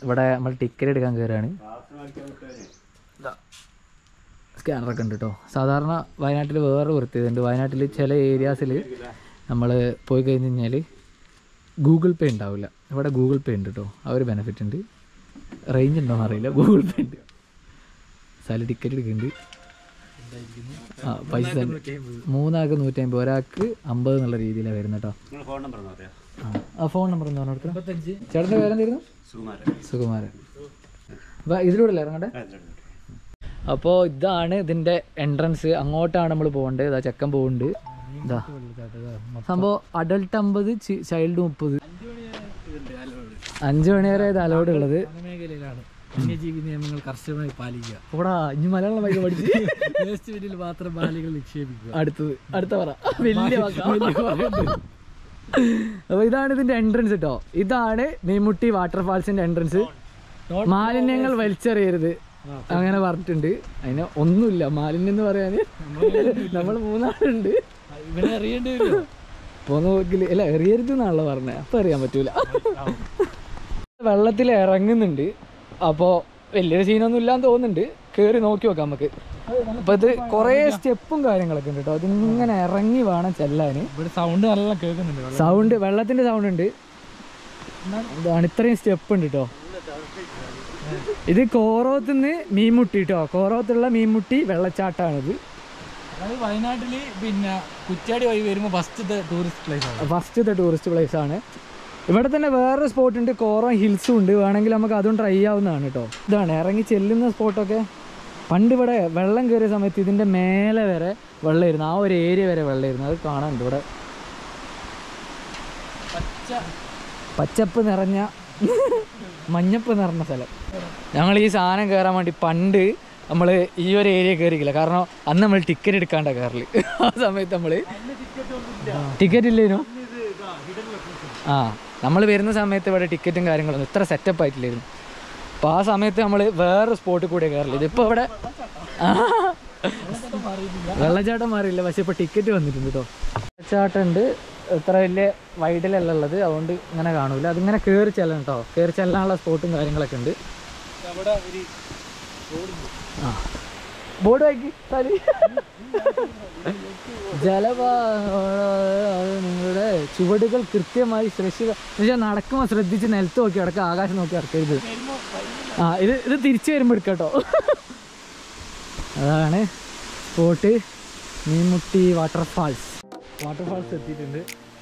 ഇവിടെ നമ്മൾ ടിക്കറ്റ് എടുക്കാൻ കയറുകയാണ് സ്കാനറൊക്കെ ഉണ്ട് കേട്ടോ സാധാരണ വയനാട്ടിൽ വേറെ വൃത്തിയുണ്ട് വയനാട്ടിൽ ചില ഏരിയാസിൽ നമ്മൾ പോയി കഴിഞ്ഞ് കഴിഞ്ഞാൽ ഗൂഗിൾ പേ ഉണ്ടാവില്ല ഇവിടെ ഗൂഗിൾ പേ ഉണ്ട് കേട്ടോ ആ ഒരു ബെനിഫിറ്റ് ഉണ്ട് റേഞ്ച് ഉണ്ടോയെന്ന് അറിയില്ല ഗൂഗിൾ പേ ഉണ്ട് സ്ഥലം ടിക്കറ്റ് എടുക്കുന്നുണ്ട് ആ പൈസ മൂന്നാൾക്ക് നൂറ്റി അമ്പത് ഒരാൾക്ക് അമ്പത് എന്നുള്ള രീതിയിലാണ് വരുന്നത് കേട്ടോ നിങ്ങളുടെ ഫോൺ നമ്പർ ഒന്ന് പറയാം ആ ഫോൺ നമ്പർ ഒന്ന് പറഞ്ഞു കൊടുക്കണം ചേട്ടൻ്റെ പേരെന്തായിരുന്നു സുകുമാരൻ സുകുമാരൻ അപ്പോൾ ഇതിലൂടെ അല്ലേ ഇറങ്ങണ്ടേ അപ്പോൾ ഇതാണ് ഇതിൻ്റെ എൻട്രൻസ് അങ്ങോട്ടാണ് നമ്മൾ പോകേണ്ടത് ഇതാ ചെക്കൻ പോകുന്നുണ്ട് ഇതാ സംഭവം അഡൾട്ട് അമ്പത് ചൈൽഡ് മുപ്പത് അഞ്ചു മണി വരെ ഇത് അലോഡ് ഉള്ളത് വനമേഖലയിലാണ് വന്യജീവി നിയമങ്ങൾ കർശനമായി പാലിക്കുക ഇവിടെ ഇനി മലയാളം വായിക്കാൻ പഠിച്ച് വേസ്റ്റ് ബിന്നിൽ മാത്രം ബാലികൾ നിക്ഷേപിക്കുക അടുത്തത് അടുത്ത പറ വലിയ അപ്പൊ ഇതാണ് ഇതിന്റെ എൻട്രൻസ് കേട്ടോ ഇതാണ് മീമുട്ടി വാട്ടർഫാൾസിന്റെ എൻട്രൻസ് മാലിന്യങ്ങൾ വലിച്ചെറിയരുത് അങ്ങനെ പറഞ്ഞിട്ടുണ്ട് അതിന് ഒന്നുമില്ല മാലിന്യം എന്ന് പറയാന് നമ്മൾ മൂന്നാളുണ്ട് ഇവനെ അറിയേണ്ടി വരുമോ പോന്ന നോക്കില് അല്ല എറിയരുത് എന്നാണല്ലോ പറഞ്ഞത് അപ്പൊ അറിയാൻ പറ്റൂല വെള്ളത്തിൽ ഇറങ്ങുന്നുണ്ട് അപ്പോ വലിയൊരു സീനൊന്നും ഇല്ലാന്ന് തോന്നുന്നുണ്ട് കേറി നോക്കി നോക്കാം നമുക്ക് അപ്പൊ ഇത് കുറേ സ്റ്റെപ്പും കാര്യങ്ങളൊക്കെ ഉണ്ട് കേട്ടോ അതിങ്ങനെ ഇറങ്ങി വേണം ചെല്ലാന് ഇവിടെ സൗണ്ട് നല്ല കേൾക്കുന്നുണ്ട് വെള്ളം. സൗണ്ട് വെള്ളത്തിന്റെ സൗണ്ട് ഉണ്ട് ഇതാണ് ഇത്രയും സ്റ്റെപ്പ് ഉണ്ട് കേട്ടോ ഇത് കോറോത്തുനിന്ന് മീൻമുട്ടി കേട്ടോ കോറോത്തുള്ള മീൻമുട്ടി വെള്ളച്ചാട്ടമാണിത് അതായത് വയനാട്ടില് പിന്നെ കുറ്റാടി വഴി വരുമ്പോൾ ഫസ്റ്റ് ടൂറിസ്റ്റ് പ്ലേസ് ആണ് ഫസ്റ്റത്തെ ടൂറിസ്റ്റ് പ്ലേസ് ആണ് ഇവിടെ തന്നെ വേറെ സ്പോട്ട് ഉണ്ട് കോറോ ഹിൽസും ഉണ്ട് വേണമെങ്കിൽ നമുക്ക് അതും ട്രൈ ആവുന്നതാണ് കേട്ടോ ഇതാണ് ഇറങ്ങി ചെല്ലുന്ന സ്പോട്ടൊക്കെ പണ്ട് ഇവിടെ വെള്ളം കയറിയ സമയത്ത് ഇതിൻ്റെ മേലെ വരെ വെള്ളമായിരുന്നു ആ ഒരു ഏരിയ വരെ വെള്ളമായിരുന്നു അത് കാണാനുണ്ട് ഇവിടെ പച്ച പച്ചപ്പ് നിറഞ്ഞ മഞ്ഞപ്പ് നിറഞ്ഞ സ്ഥലം ഞങ്ങൾ ഈ സാധനം കയറാൻ വേണ്ടി പണ്ട് നമ്മൾ ഈ ഒരു ഏരിയ കയറിയില്ല കാരണം അന്ന് നമ്മൾ ടിക്കറ്റ് എടുക്കാണ്ട കയറല് ആ സമയത്ത് നമ്മൾ ടിക്കറ്റ് ഇല്ലേനു ആ നമ്മൾ വരുന്ന സമയത്ത് ഇവിടെ ടിക്കറ്റും കാര്യങ്ങളൊന്നും ഇത്ര സെറ്റപ്പ് ആയിട്ടില്ലായിരുന്നു അപ്പോൾ ആ സമയത്ത് നമ്മൾ വേറെ സ്പോട്ടിൽ കൂടെ കയറില്ല ഇതിപ്പോൾ ഇവിടെ ആ, വെള്ളച്ചാട്ടം മാറിയില്ല പക്ഷെ ഇപ്പോൾ ടിക്കറ്റ് വന്നിട്ടുണ്ട് കേട്ടോ വെള്ളച്ചാട്ടം ഉണ്ട് ഇത്ര വലിയ വൈഡിലല്ല ഉള്ളത് അതുകൊണ്ട് ഇങ്ങനെ കാണൂല അതിങ്ങനെ കയറി ചെല്ലണം കേട്ടോ കയറി ചെല്ലാനുള്ള സ്പോട്ടും കാര്യങ്ങളൊക്കെ ഉണ്ട് അവിടെ ഒരു ആ ബോർഡ് വായിക്ക് സാരി ജലപാ നിങ്ങളുടെ ചുവടുകൾ കൃത്യമായി ശ്രദ്ധിക്കുക എന്നുവെച്ചാൽ നടക്കുമ്പോൾ ശ്രദ്ധിച്ച് നിലത്ത് നോക്കി കിടക്കുക ആകാശം നോക്കി ഇറക്കരുത് ആ ഇത് ഇത് തിരിച്ചു വരുമ്പോൾ എടുക്കട്ടോ അതാണ് സ്പോട്ട് മീൻമുട്ടി വാട്ടർഫാൾസ് വാട്ടർഫാൾസ് എത്തിയിട്ടുണ്ട്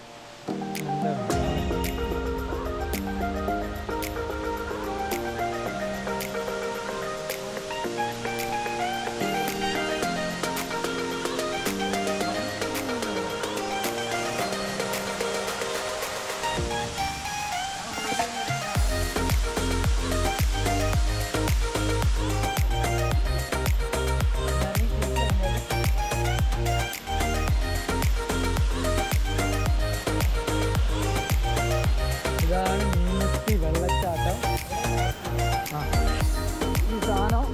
ഇതാണ് മീൻമുട്ടി വെള്ളച്ചാട്ടം ആ ഈ സാധനം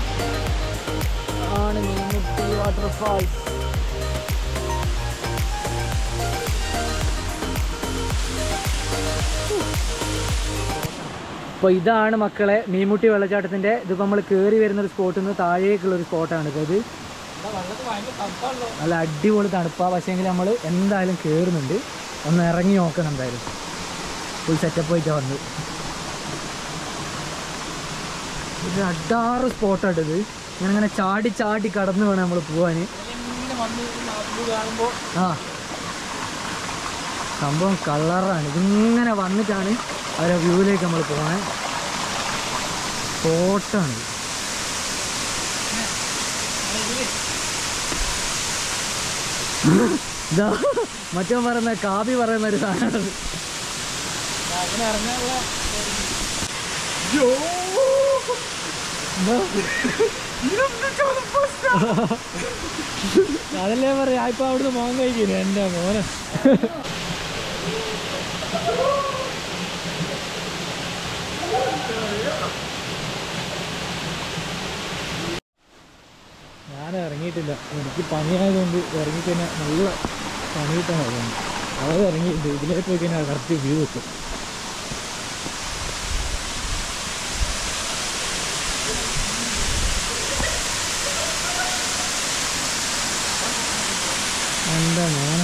ആണ് മീൻമുട്ടി വാട്ടർഫാൾസ് അപ്പോൾ ഇതാണ് മക്കളെ മീൻമുട്ടി വെള്ളച്ചാട്ടത്തിൻ്റെ ഇതിപ്പോൾ നമ്മൾ കയറി വരുന്ന ഒരു സ്പോട്ടിൽ നിന്ന് താഴേക്കുള്ള ഒരു സ്പോട്ടാണ് ഇപ്പോൾ ഇത് വെള്ളത്തിൽ ഭയങ്കര തണുപ്പാണല്ലോ നല്ല അടിപൊളി തണുപ്പാണ് പക്ഷേങ്കിൽ നമ്മൾ എന്തായാലും കയറുന്നുണ്ട് ഒന്ന് ഇറങ്ങി നോക്കണം എന്തായാലും ഫുൾ സെറ്റപ്പ് ആയിട്ടാണ് വന്നത് ഇത് അഡാറ് സ്പോട്ടാണ് ഇത് ഞാനിങ്ങനെ ചാടി ചാടി കടന്നു വേണം നമ്മൾ പോവാൻ ഇങ്ങനെ വന്ന് നാട്ടിൽ കാണുമ്പോൾ ആ സംഭവം കളറാണ് ഇതിങ്ങനെ വന്നിട്ടാണ് അവരെ വ്യൂവിലേക്ക് നമ്മൾ പോണേ സ്പോട്ടാണ് ഇതാ മറ്റോ പറയുന്ന കാവി പറയുന്ന ഒരു സാധനമാണ് അങ്ങനെ ഇറങ്ങാനുള്ള അതല്ലേ പറയാ ഇപ്പൊ അവിടുന്ന് മോൻ കഴിക്കുന്നു എന്റെ മോനെ ഞാൻ ഇറങ്ങിയിട്ടില്ല എനിക്ക് പണിയായതുകൊണ്ട് ഇറങ്ങിക്കഴിഞ്ഞാൽ നല്ല പണി കിട്ടാൻ അതുകൊണ്ട് അതായത് ഇറങ്ങിയിട്ടുണ്ട് ഇതിലേക്ക് പോയി കഴിഞ്ഞാൽ കറക്റ്റ് വ്യൂ കിട്ടും എന്താ മോനെ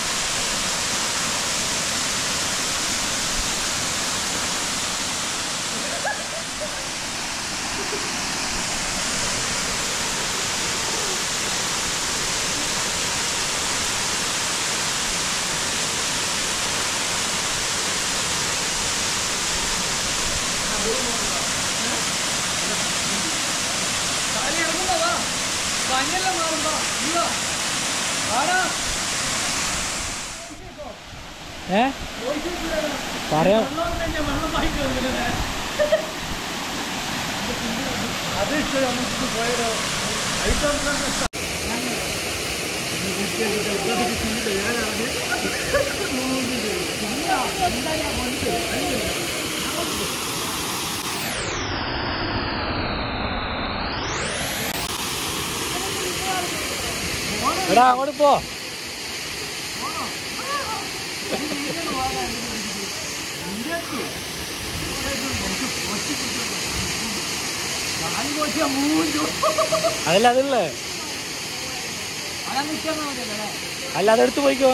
ഏ പറയാം എടാ അങ്ങോട്ട് പോ അതല്ല അതല്ലേ അല്ല അതെടുത്ത് പോയിക്കോ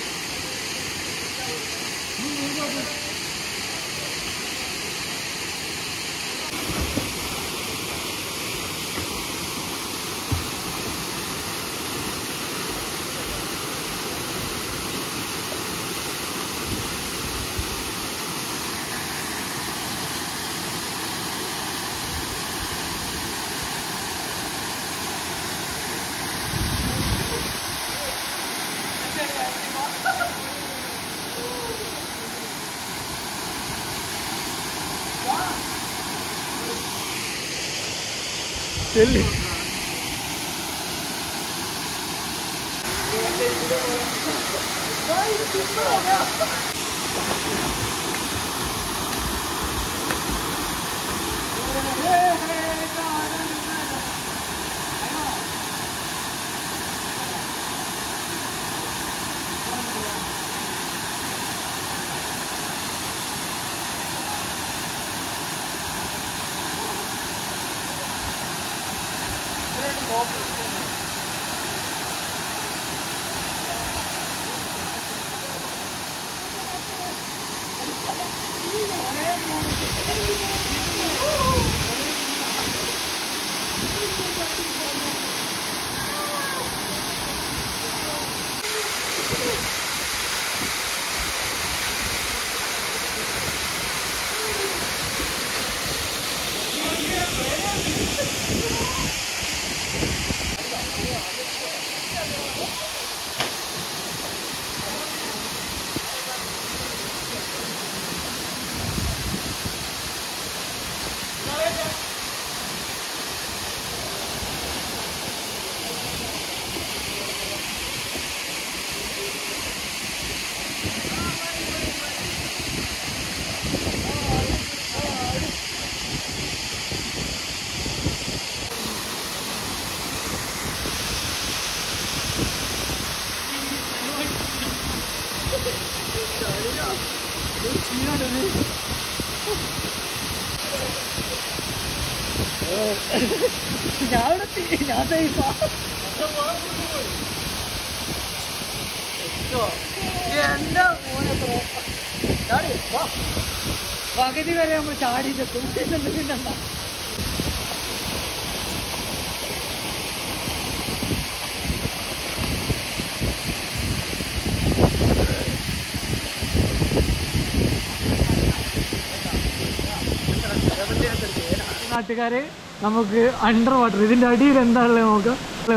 ചെല്ലി പകുതി വരെ നമ്മൾ ചാടിയിട്ടെത്തും പിന്നെന്താ നാട്ടുകാരെ നമുക്ക് അണ്ടർ വാട്ടർ ഇതിന്റെ അടിയിൽ എന്താണല്ലേ നോക്കാം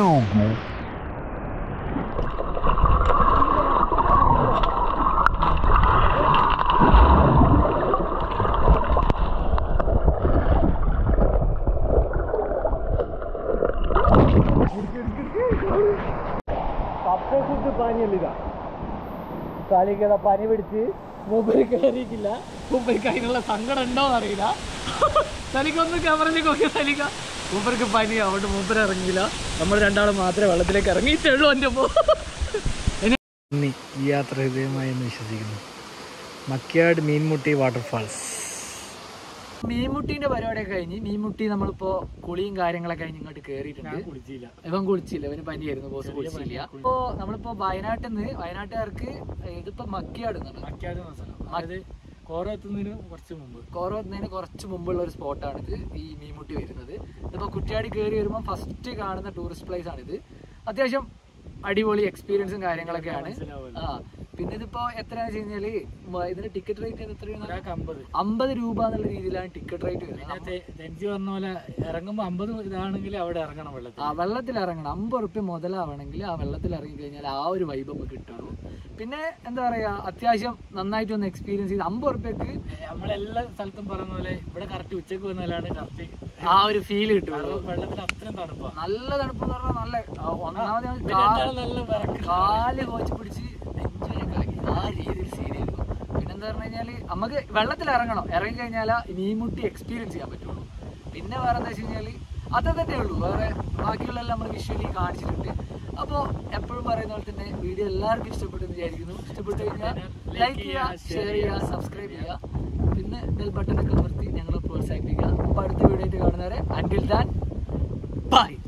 സാലിക്കട പനി പിടിച്ച് മൂപ്പര് കയറിയിട്ടില്ല മൂപ്പർക്ക് അതിനുള്ള സങ്കടം ഉണ്ടോ അറിയില്ല സലിക്ക ഒന്ന് ക്യാമറയിലേക്ക് നോക്കിയ സലിക്ക മൂപ്പർക്ക് പനി അതുകൊണ്ട് മൂപ്പര് ഇറങ്ങിയില്ല നമ്മൾ രണ്ടാളും മാത്രമേ വെള്ളത്തിലേക്ക് ഇറങ്ങിയിട്ടുള്ളൂ എൻ്റെ പോ നന്ദി ഈ യാത്ര ഹൃദയമായി എന്ന് വിശ്വസിക്കുന്നു മക്യാട് മീൻമുട്ടി വാട്ടർഫാൾസ് മീൻമുട്ടീന്റെ പരിപാടിയൊക്കെ കഴിഞ്ഞ് മീൻമുട്ടി നമ്മളിപ്പോ കുളിയും കാര്യങ്ങളൊക്കെ കഴിഞ്ഞ് ഇങ്ങോട്ട് കേറിയിട്ടുണ്ട് കുളിച്ചില്ല ഇവൻ കുളിച്ചില്ല ഇവന് പനിയായിരുന്നു ബോസ് കുളിച്ചില്ല ഇപ്പോ നമ്മളിപ്പോ വയനാട്ടിൽ നിന്ന് വയനാട്ടുകാർക്ക് ഇതിപ്പോ മക്കിയാട് എന്നാണ് മക്കാട് എന്ന സ്ഥലം അതായത് കോറ എത്തുന്നതിന് കുറച്ച് മുമ്പ് കോറോത്തുന്നതിന് കുറച്ച് മുമ്പുള്ള ഒരു സ്പോട്ടാണിത് ഈ മീൻമുട്ടി വരുന്നത് ഇതിപ്പോ കുറ്റ്യാടി കയറി വരുമ്പോൾ ഫസ്റ്റ് കാണുന്ന ടൂറിസ്റ്റ് പ്ലേസ് ആണിത് അത്യാവശ്യം അടിപൊളി എക്സ്പീരിയൻസും കാര്യങ്ങളൊക്കെയാണ് മനസ്സിലാവുമല്ലോ. ആ പിന്നെ ഇതിപ്പോ എത്രയാണെന്ന് വെച്ച് കഴിഞ്ഞാല് മ- ഇതിന്റെ ടിക്കറ്റ് റേറ്റ് എത്രയാണ് ഒരാൾക്ക് അമ്പത് അമ്പത് രൂപ എന്നുള്ള രീതിയിലാണ് ടിക്കറ്റ് റേറ്റ് വരുന്നത് പിന്നെ തെഞ്ചി പറഞ്ഞ പോലെ ഇറങ്ങുമ്പോ അമ്പത് ഇതാണെങ്കിൽ അവിടെ ഇറങ്ങണം വെള്ളത്തിൽ ആ വെള്ളത്തിൽ ഇറങ്ങണം അമ്പത് റുപ്യ മുതലാവണമെങ്കിൽ ആ വെള്ളത്തിൽ ഇറങ്ങി കഴിഞ്ഞാൽ ആ ഒരു വൈബ് നമുക്ക് കിട്ടുള്ളൂ പിന്നെ എന്താ പറയാ അത്യാവശ്യം നന്നായിട്ട് ഒന്ന് എക്സ്പീരിയൻസ് ചെയ്ത് അമ്പത് റുപ്യക്ക് നമ്മളെല്ലാ സ്ഥലത്തും പറയുന്ന പോലെ ഇവിടെ കറക്റ്റ് ഉച്ചക്ക് വന്നാലാണ് കറക്റ്റ് ആ ഒരു ഫീൽ കിട്ടുള്ളൂ വെള്ളത്തിൽ അത്രയും തണുപ്പാണ് നല്ല തണുപ്പെന്ന് പറഞ്ഞാൽ നല്ല ആ, ഒന്നാമത് ഞങ്ങൾ പിന്നെ കാ- രണ്ടാളും നല്ല വിറക്ക് കാല് കോച്ച് പിടിച്ച് നെഞ്ചിനെ കളി ആ രീതിയിൽ സീൻ ചെയ്തു പിന്നെന്താ പറഞ്ഞു കഴിഞ്ഞാല് നമുക്ക് വെള്ളത്തിൽ ഇറങ്ങണം ഇറങ്ങി കഴിഞ്ഞാൽ മീൻമുട്ടി എക്സ്പീരിയൻസ് ചെയ്യാൻ പറ്റുള്ളൂ പിന്നെ വേറെ എന്താ വെച്ച് കഴിഞ്ഞാല് അതൊക്കെ ഉള്ളൂ വേറെ ബാക്കിയുള്ളതെല്ലാം നമ്മൾ വിഷ്വലി കാണിച്ചിട്ടുണ്ട് അപ്പോൾ എപ്പോഴും പറയുന്ന പോലെ തന്നെ വീഡിയോ എല്ലാവർക്കും ഇഷ്ടപ്പെട്ടു എന്ന് വിചാരിക്കുന്നു ഇഷ്ടപ്പെട്ടു കഴിഞ്ഞാൽ ലൈക്ക് ചെയ്യുക ഷെയർ ചെയ്യുക സബ്സ്ക്രൈബ് ചെയ്യുക പിന്നെ ബെൽ ബട്ടൺ ഒക്കെ അമർത്തി ഞങ്ങളെ പ്രോത്സാഹിപ്പിക്കുക അപ്പോൾ അടുത്ത വീഡിയോ ആയിട്ട് കാണുന്നവരെ അൻഡിൽ ദാൻ ബൈ